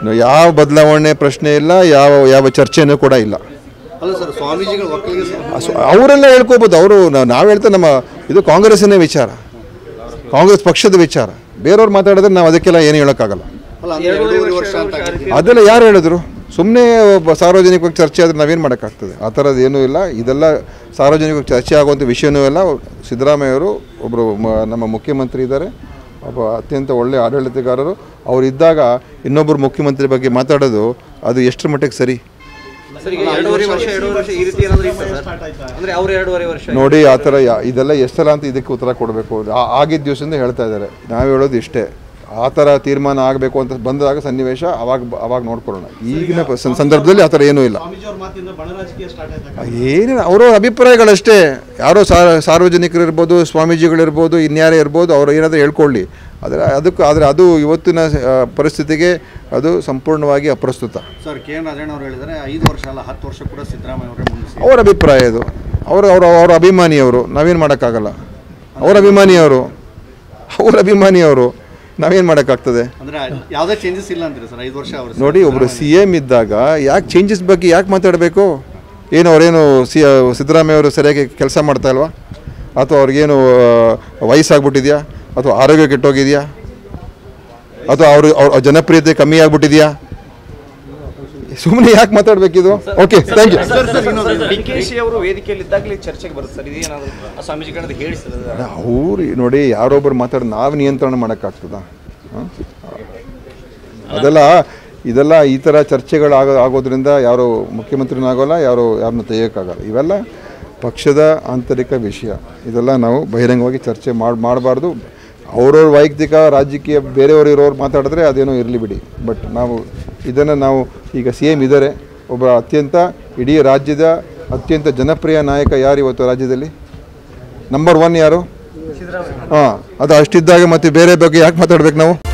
ಇನ್ನು ಯಾವ ಬದಲಾವಣೆ ಪ್ರಶ್ನೆ ಇಲ್ಲ ಯಾವ ಯಾವ ಚರ್ಚೆನೂ ಕೂಡ ಇಲ್ಲ ಅಲ್ಲ ಸರ್ ಸ್ವಾಮೀಜಿಗಳು ಒಕ್ಕಲಿಗ ಸಭೆ- ಸೊ ಅವರೆಲ್ಲ ಹೇಳ್ಕೋಬೋದು ಅವರು ನಾವು ಹೇಳ್ತಾ ನಮ್ಮ ಇದು ಕಾಂಗ್ರೆಸ್ಸಿನ ವಿಚಾರ ಕಾಂಗ್ರೆಸ್ ಪಕ್ಷದ ವಿಚಾರ ಬೇರೆಯವ್ರು ಮಾತಾಡಿದ್ರೆ ನಾವು ಅದಕ್ಕೆಲ್ಲ ಏನು ಹೇಳೋಕ್ಕಾಗಲ್ಲ ಅಲ್ಲ ಅಂದ್ರೆ ಎರಡೂವರೆ ವರ್ಷ ಅಂತ ಆಗಿದೆ. ಅದೆಲ್ಲ ಯಾರು ಹೇಳಿದ್ರು ಸುಮ್ಮನೆ ಸಾರ್ವಜನಿಕವಾಗಿ ಚರ್ಚೆ ಆದರೆ ನಾವೇನು ಮಾಡೋಕ್ಕಾಗ್ತದೆ ಆ ಥರದ್ದು ಏನೂ ಇಲ್ಲ ಇದೆಲ್ಲ ಸಾರ್ವಜನಿಕವಾಗಿ ಚರ್ಚೆ ಆಗುವಂಥ ವಿಷಯನೂ ಇಲ್ಲ ಸಿದ್ದರಾಮಯ್ಯವರು ಒಬ್ಬರು ಮ- ನಮ್ಮ ಮುಖ್ಯಮಂತ್ರಿ ಇದ್ದಾರೆ ಒಬ್ಬ ಅತ್ಯಂತ ಒಳ್ಳೆಯ ಆಡಳಿತಗಾರರು ಅವ್ರು ಇದ್ದಾಗ ಇನ್ನೊಬ್ಬರು ಮುಖ್ಯಮಂತ್ರಿ ಬಗ್ಗೆ ಮಾತಾಡೋದು ಅದು ಎಷ್ಟರ ಮಟ್ಟಿಗೆ ಸರಿ ಸರ್ ಈಗ ಎರಡೂವರೆ ವರ್ಷ ಎರಡೂವರೆ ವರ್ಷ ಈ ರೀತಿ ಏನಾದರೂ ಇತ್ತು ಸರ್ ಅಂದ್ರೆ ಅವ್ರು ಎರಡೂವರೆ ವರ್ಷ ನೋಡಿ ಆ ಥರ ಯಾ- ಇದೆಲ್ಲ ಎಷ್ಟು ಸಲ ಅಂತ ಇದಕ್ಕೆ ಉತ್ತರ ಕೊಡಬೇಕು ಆ- ಆಗಿದ್ದ ದಿವಸದಿಂದ ಹೇಳ್ತಾ ಇದ್ದಾರೆ ನಾವು ಹೇಳೋದು ಇಷ್ಟೇ ಆ ಥರ ತೀರ್ಮಾನ ಆಗಬೇಕು ಅಂತ ಬಂದಾಗ ಸನ್ನಿವೇಶ ಅವಾಗ ಅವಾಗ ನೋಡ್ಕೊಳ್ಳೋಣ ಈಗಿನ ಪ- ಸಂ- ಸಂದರ್ಭದಲ್ಲಿ ಆ ಥರ ಏನೂ ಇಲ್ಲ ಸ್ವಾಮೀಜಿಯವ್ರ ಮಾತಿಂದ ಬಣ ರಾಜಕೀಯ ಸ್ಟಾರ್ಟ್ ಆಯ್ತಾ ಏನಿಲ್ಲ ಅವರ ಅಭಿಪ್ರಾಯಗಳಷ್ಟೇ ಯಾರೋ ಸಾರ್ ಸಾರ್ವಜನಿಕರು ಇರ್ಬೋದು ಸ್ವಾಮೀಜಿಗಳಿರ್ಬೋದು ಇನ್ಯಾರೇ ಇರ್ಬೋದು ಅವ್ರು ಏನಾದರೂ ಹೇಳ್ಕೊಳ್ಳಿ ಆದರೆ ಅದಕ್ಕೆ ಆದರೆ ಅದು ಇವತ್ತಿನ ಆ, ಪರಿಸ್ಥಿತಿಗೆ ಅದು ಸಂಪೂರ್ಣವಾಗಿ ಅಪ್ರಸ್ತುತ ಸರ್ ಕೆ ಎನ್ ರಾಜಣ್ಣ ಅವರು ಹೇಳಿದ್ದಾರೆ ಐದು ವರ್ಷ ಅಲ್ಲ ಹತ್ತು ವರ್ಷ ಕೂಡ ಸಿದ್ದರಾಮಯ್ಯ ಅವರೇ ಮುಗಿಸಿ ಅವರ ಅಭಿಪ್ರಾಯ ಇದು ಅವರು ಅವರ ಅವರ ಅಭಿಮಾನಿಯವರು ನಾವೇನು ಮಾಡೋಕ್ಕಾಗಲ್ಲ ಅವರ ಅಭಿಮಾನಿಯವರು ಅವರ ಅಭಿಮಾನಿಯವರು ನಾವೇನು ಮಾಡೋಕ್ಕಾಗ್ತದೆ ಅಂದ್ರೆ ಯಾವುದೇ ಚೇಂಜಸ್ ಇಲ್ಲ ಅಂತೀರಿ ಸರ್ ಐದು ವರ್ಷ ಅವರು ನೋಡಿ ಒಬ್ಬರು ಸಿ ಎಮ್ ಇದ್ದಾಗ ಯಾಕೆ ಚೇಂಜಸ್ ಬಗ್ಗೆ ಯಾಕೆ ಮಾತಾಡಬೇಕು ಏನು ಅವರೇನು ಸಿ ಸಿದ್ದರಾಮಯ್ಯ ಅವರು ಸರಿಯಾಗಿ ಕೆಲಸ ಮಾಡ್ತಾ ಇಲ್ವಾ ಅಥವಾ ಅವ್ರಿಗೇನು ಆ, ವಯಸ್ಸಾಗ್ಬಿಟ್ಟಿದ್ಯಾ ಅಥವಾ ಆರೋಗ್ಯ ಕೆಟ್ಟೋಗಿದೆಯಾ ಅಥವಾ ಅವರು ಅವ್ರ ಜನಪ್ರಿಯತೆ ಕಮ್ಮಿ ಆಗ್ಬಿಟ್ಟಿದೆಯಾ ಸುಮ್ಮನೆ ಯಾಕೆ ಮಾತಾಡಬೇಕಿದು okay thank you D K Shi ಅವರು ವೇದಿಕೆಯಲ್ಲಿ ಇದ್ದಾಗಲೇ ಚರ್ಚೆಗೆ ಬರುತ್ತೆ ಸರ್ ಇದೇನಾದರೂ ಆ ಸ್ವಾಮೀಜಿಗಳನ್ನ ಹೇಳಿ ಸರ್ ಅವ್ರು ನೋಡಿ ಯಾರೊಬ್ಬರು ಮಾತಾಡಿ ನಾವು ನಿಯಂತ್ರಣ ಮಾಡೋಕ್ಕಾಗ್ತದ ಅದೆಲ್ಲ ಇದೆಲ್ಲ ಈ ಥರ ಚರ್ಚೆಗಳು ಆಗೋ ಆಗೋದ್ರಿಂದ ಯಾರು ಮುಖ್ಯಮಂತ್ರಿನೂ ಆಗೋಲ್ಲ ಯಾರು ಯಾರನ್ನೂ ತೆಗಿಯೋಕ್ಕಾಗಲ್ಲ ಇವೆಲ್ಲ ಪಕ್ಷದ ಆಂತರಿಕ ವಿಷಯ ಇದೆಲ್ಲ ನಾವು ಬಹಿರಂಗವಾಗಿ ಚರ್ಚೆ ಮಾಡಿ ಮಾಡಬಾರ್ದು ಅವ್ರವ್ರ ವೈಯಕ್ತಿಕ ರಾಜಕೀಯ ಬೇರೆಯವರು ಇರೋರು ಮಾತಾಡಿದ್ರೆ ಅದೇನೋ ಇರಲಿ ಬಿಡಿ ಬಟ್ ನಾವು ಇದನ್ನು ನಾವು ಈಗ ಸಿ ಎಮ್ ಇದ್ದಾರೆ ಒಬ್ಬ ಅತ್ಯಂತ ಇಡೀ ರಾಜ್ಯದ ಅತ್ಯಂತ ಜನಪ್ರಿಯ ನಾಯಕ ಯಾರು ಇವತ್ತು ರಾಜ್ಯದಲ್ಲಿ ನಂಬರ್ ಒನ್ ಯಾರು ಹಾಂ ಅದು ಅಷ್ಟಿದ್ದಾಗ ಮತ್ತೆ ಬೇರೆ ಬಗ್ಗೆ ಯಾಕೆ ಮಾತಾಡ್ಬೇಕು ನಾವು